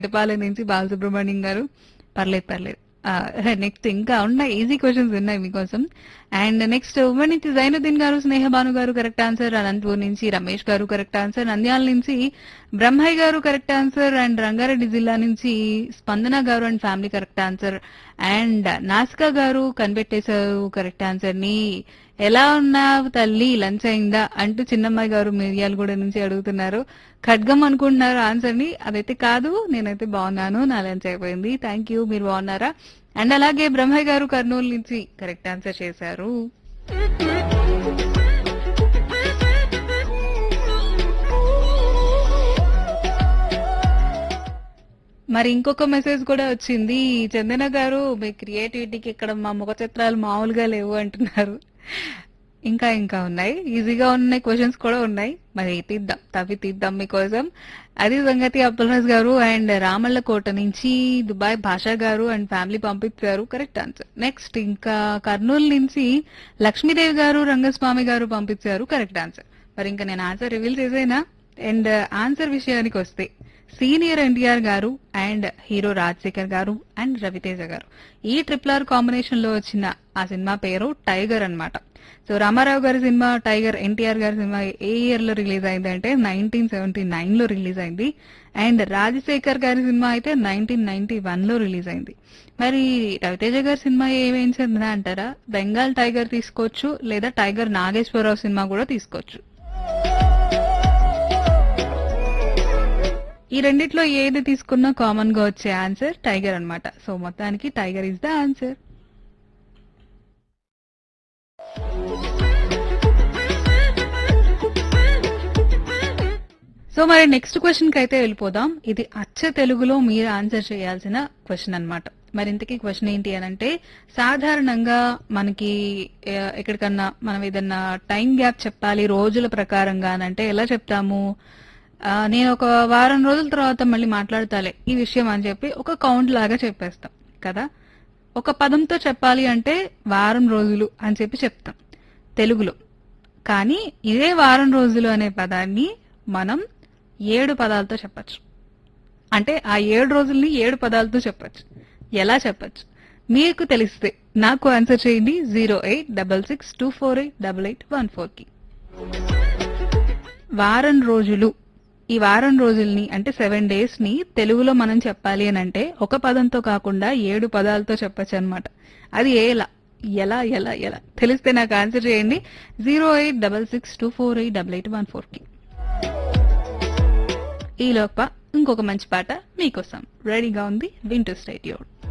ఎడపాలెం నుంచి బాలసుబ్రహ్మణ్యం గారు పర్లేదు పర్లేదు నెక్స్ట్ ఇంకా ఉన్నాయి ఈజీ క్వశ్చన్స్ ఉన్నాయి మీకోసం అండ్ నెక్స్ట్ ఉమ్మడి నుంచి జైనుద్దీన్ గారు స్నేహబాను గారు కరెక్ట్ ఆన్సర్ అనంతపూర్ నుంచి రమేష్ గారు కరెక్ట్ ఆన్సర్ నంద్యాల నుంచి బ్రహ్మయ్య గారు కరెక్ట్ ఆన్సర్ అండ్ రంగారెడ్డి జిల్లా నుంచి స్పందన గారు and family correct answer and Nasika గారు కనిపెట్టేశారు కరెక్ట్ ఆన్సర్ ని ఎలా ఉన్నావు తల్లి లంచ్ అయిందా అంటూ చిన్నమ్మాయి గారు మిర్యాలగూడ నుంచి అడుగుతున్నారు ఖడ్గం అనుకుంటున్నారు ఆన్సర్ ని అదైతే కాదు నేనైతే బాగున్నాను నా లంచ్ అయిపోయింది థ్యాంక్ యూ మీరు బాగున్నారా అండ్ అలాగే బ్రహ్మయ్య గారు కర్నూలు నుంచి కరెక్ట్ ఆన్సర్ చేశారు మరి ఇంకొక మెసేజ్ కూడా వచ్చింది చందన గారు మీ క్రియేటివిటీకి ఇక్కడ మా ముఖ చిత్రాలు మామూలుగా లేవు అంటున్నారు ఇంకా ఇంకా ఉన్నాయి ఈజీగా ఉన్నాయి క్వశ్చన్స్ కూడా ఉన్నాయి మరి తీద్దాం తవ్వి తీద్దాం మీకోసం అది సంగతి అబ్దుల్రాజ్ గారు అండ్ రామల్లకోట నుంచి దుబాయ్ భాషా గారు అండ్ ఫ్యామిలీ పంపించారు కరెక్ట్ ఆన్సర్ నెక్స్ట్ ఇంకా కర్నూలు నుంచి లక్ష్మీదేవి గారు రంగస్వామి గారు పంపించారు కరెక్ట్ ఆన్సర్ మరి ఇంకా నేను ఆన్సర్ రివీల్ చేసేనా అండ్ ఆన్సర్ విషయానికి వస్తే సీనియర్ ఎన్టీఆర్ గారు అండ్ హీరో రాజశేఖర్ గారు అండ్ రవితేజ గారు ఈ ట్రిపుల్ ఆర్ కాంబినేషన్ లో వచ్చిన ఆ సినిమా పేరు టైగర్ అన్నమాట సో రామారావు గారి సినిమా టైగర్ ఎన్టీఆర్ గారి సినిమా ఏ ఇయర్ లో రిలీజ్ అయింది అంటే నైన్టీన్ సెవెంటీ నైన్ లో రిలీజ్ అయింది అండ్ రాజశేఖర్ గారి సినిమా అయితే నైన్టీన్ నైన్టీ వన్ లో రిలీజ్ అయింది మరి రవితేజ గారి సినిమా ఏమేం చెందిన అంటారా బెంగాల్ టైగర్ తీసుకోవచ్చు లేదా టైగర్ నాగేశ్వరరావు సినిమా కూడా తీసుకోవచ్చు ఈ రెండిట్లో ఏది తీసుకున్నా కామన్ గా వచ్చే ఆన్సర్ టైగర్ అన్నమాట సో మొత్తానికి tiger is the answer so మరి నెక్స్ట్ క్వశ్చన్ కి అయితే వెళ్ళిపోదాం ఇది అచ్చ తెలుగులో మీరు ఆన్సర్ చేయాల్సిన క్వశ్చన్ అన్నమాట మరి ఇంతకీ క్వశ్చన్ ఏంటి అని అంటే సాధారణంగా మనకి ఆ, ఎక్కడికన్నా మనం ఏదన్నా టైం గ్యాప్ చెప్పాలి రోజుల ప్రకారంగా అని అంటే ఎలా చెప్తాము ఆ, నేను ఒక వారం రోజుల తర్వాత మళ్ళీ మాట్లాడతాలే ఈ విషయం అని చెప్పి ఒక కౌంట్ లాగా చెప్పేస్తాం కదా ఒక పదంతో చెప్పాలి అంటే వారం రోజులు అని చెప్పి చెప్తాం తెలుగులో కానీ ఇదే వారం రోజులు అనే పదాన్ని మనం ఏడు పదాలతో చెప్పచ్చు అంటే ఆ ఏడు రోజుల్ని ఏడు పదాలతో చెప్పచ్చు ఎలా చెప్పచ్చు మీకు తెలిస్తే నాకు ఆన్సర్ చేయండి zero eight double six two four eight double eight one four కి వారం రోజులు ఈ వారం రోజుల్ని అంటే సెవెన్ డేస్ ని తెలుగులో మనం చెప్పాలి అని అంటే ఒక పదంతో కాకుండా ఏడు పదాలతో చెప్పచ్చు అనమాట అది ఎలా ఎలా ఎలా ఎలా తెలిస్తే నాకు ఆన్సర్ చేయండి zero eight double six two four eight double eight one four కి ఈ లోప ఇంకొక మంచి పాట మీకోసం రెడీగా ఉంది వింటూ స్టేడియోడ్